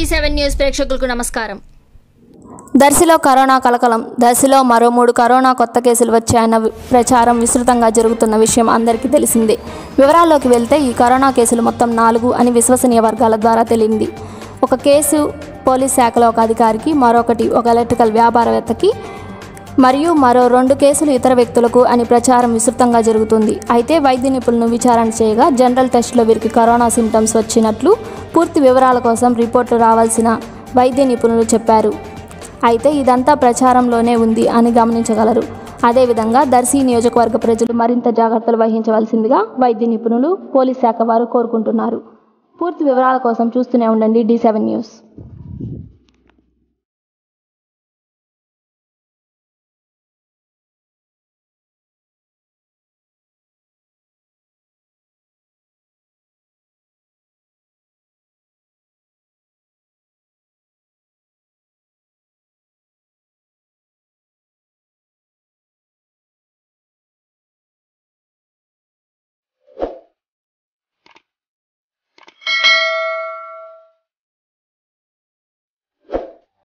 seven news ప్రేక్షకులకు నమస్కారం దర్శిలో corona కలకలం దర్శిలో మరో మూడు కరోనా కొత్త కేసులు వచ్చాయన్న వి- ప్రచారం విస్తృతంగా జరుగుతున్న విషయం అందరికీ తెలిసిందే వివరాల్లోకి వెళ్తే ఈ కరోనా కేసులు మొత్తం నాలుగు అని విశ్వసనీయ వర్గాల ద్వారా తెలియంది ఒక కేసు పోలీస్ శాఖలో ఒక అధికారికి మరొకటి ఒక ఎలక్ట్రికల్ వ్యాపారవేత్తకి మరియు మరో రెండు కేసులు ఇతర వ్యక్తులకు అని ప్రచారం విస్తృతంగా జరుగుతుంది అయితే వైద్య నిపుణులను విచారణ చేయగా జనరల్ టెస్ట్లో వీరికి కరోనా సిమ్టమ్స్ వచ్చినట్లు పూర్తి వివరాల కోసం రిపోర్టు రావాల్సిన వైద్య నిపుణులు చెప్పారు అయితే ఇదంతా ప్రచారంలోనే ఉంది అని గమనించగలరు అదేవిధంగా దర్శి నియోజకవర్గ ప్రజలు మరింత జాగ్రత్తలు వహించవలసిందిగా వైద్య నిపుణులు పోలీస్ శాఖ వారు కోరుకుంటున్నారు పూర్తి వివరాల కోసం చూస్తూనే ఉండండి డి సెవెన్ న్యూస్